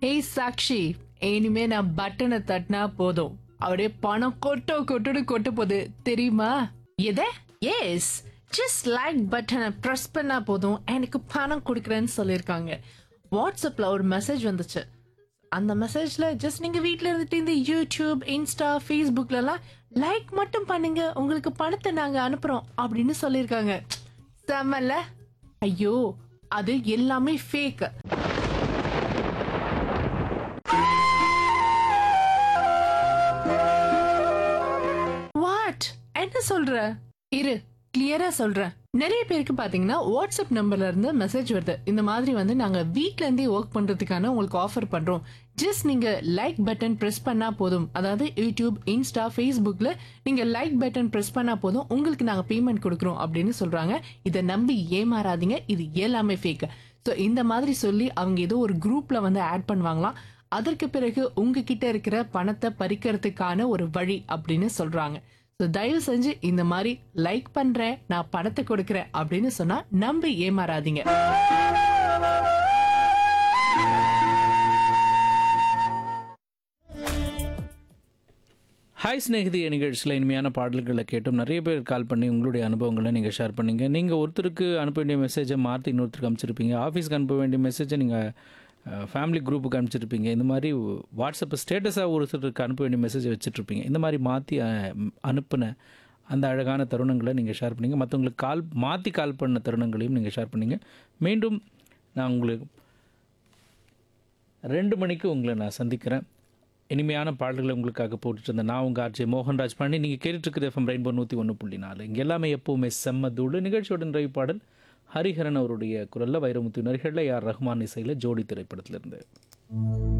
ஏய் சாக்ஷி இனிமே நான் பட்டனை தட்டினா போதும் அப்படியே பணம் கொட்டோ கொட்டோடு கொட்ட போகுது தெரியுமா எத எஸ் ஜஸ்ட் லைக் பட்டனை ப்ரெஸ் பண்ணா போதும் எனக்கு பணம் கொடுக்குறேன்னு சொல்லியிருக்காங்க வாட்ஸ்அப்ல ஒரு மெசேஜ் வந்துச்சு அந்த மெசேஜ்ல ஜஸ்ட் நீங்க வீட்ல இருந்துட்டு இந்த யூடியூப் இன்ஸ்டா ஃபேஸ்புக்ல எல்லாம் லைக் மட்டும் பண்ணுங்க உங்களுக்கு பணத்தை நாங்க அனுப்புறோம் அப்படின்னு சொல்லியிருக்காங்க செம்மல்ல ஐயோ அது எல்லாமே ஃபேக் வாட் என்ன சொல்ற இரு கிளியரா சொல்றேன் நிறைய பேருக்கு பாத்தீங்கன்னா வாட்ஸ்அப் நம்பர்ல இருந்து மெசேஜ் வருது இந்த மாதிரி வந்து நாங்க வீட்ல இருந்தே ஒர்க் பண்றதுக்கான உங்களுக்கு ஆஃபர் பண்றோம் ஜஸ்ட் நீங்க லைக் பட்டன் பிரஸ் பண்ணா போதும் அதாவது யூடியூப் இன்ஸ்டா ஃபேஸ்புக்ல நீங்க லைக் பட்டன் பிரஸ் பண்ணா போதும் உங்களுக்கு நாங்க பேமெண்ட் கொடுக்குறோம் அப்படின்னு சொல்றாங்க இதை நம்பி ஏமாறாதீங்க இது எல்லாமே ஃபேக் ஸோ இந்த மாதிரி சொல்லி அவங்க ஏதோ ஒரு குரூப்ல வந்து ஆட் பண்ணுவாங்களாம் அதற்கு பிறகு உங்ககிட்ட இருக்கிற பணத்தை பறிக்கிறதுக்கான ஒரு வழி அப்படின்னு சொல்றாங்க ஸோ தயவு செஞ்சு இந்த மாதிரி லைக் பண்றேன் நான் பணத்தை கொடுக்கறேன் அப்படின்னு சொன்னா நம்பி ஏமாறாதீங்க ஹாய் ஸ்நேகிதி நிகழ்ச்சியில் இனிமையான பாடல்களை கேட்டும் நிறைய பேர் கால் பண்ணி உங்களுடைய அனுபவங்களை நீங்கள் ஷேர் பண்ணீங்க நீங்கள் ஒருத்தருக்கு அனுப்ப வேண்டிய மெசேஜை மாற்றி இன்னொருத்தருக்கு அனுப்பிச்சிருப்பீங்க ஆஃபீஸ்க்கு அனுப்ப வேண்டிய மெசேஜை நீங்கள் ஃபேமிலி குரூப்புக்கு அனுப்பிச்சிருப்பீங்க இந்த மாதிரி வாட்ஸ்அப் ஸ்டேட்டஸாக ஒருத்தருக்கு அனுப்ப வேண்டிய மெசேஜை வச்சுட்ருப்பீங்க இந்த மாதிரி மாற்றி அனுப்பின அந்த அழகான தருணங்களை நீங்கள் ஷேர் பண்ணீங்க மற்றவங்களுக்கு கால் மாற்றி கால் பண்ண தருணங்களையும் நீங்கள் ஷேர் பண்ணீங்க மீண்டும் நான் உங்களுக்கு ரெண்டு மணிக்கு உங்களை நான் சந்திக்கிறேன் இனிமையான பாடல்களை உங்களுக்காக போட்டுட்டு இருந்தேன் நான் உங்கள் ஆர்ஜே மோகன்ராஜ் பாண்டி நீங்கள் கேட்டுருக்குது எஃப்எம் ரெயின்போ நூற்றி ஒன்று புள்ளி நாலு இங்கே எல்லாமே எப்போவுமே செம்ம தூள் நிகழ்ச்சியோட நிறைவு பாடல் ஹரிஹரன் அவருடைய குரலில் வைரமுத்து நரிகளில் யார் ரஹ்மான் இசையில் ஜோடி திரைப்படத்திலிருந்து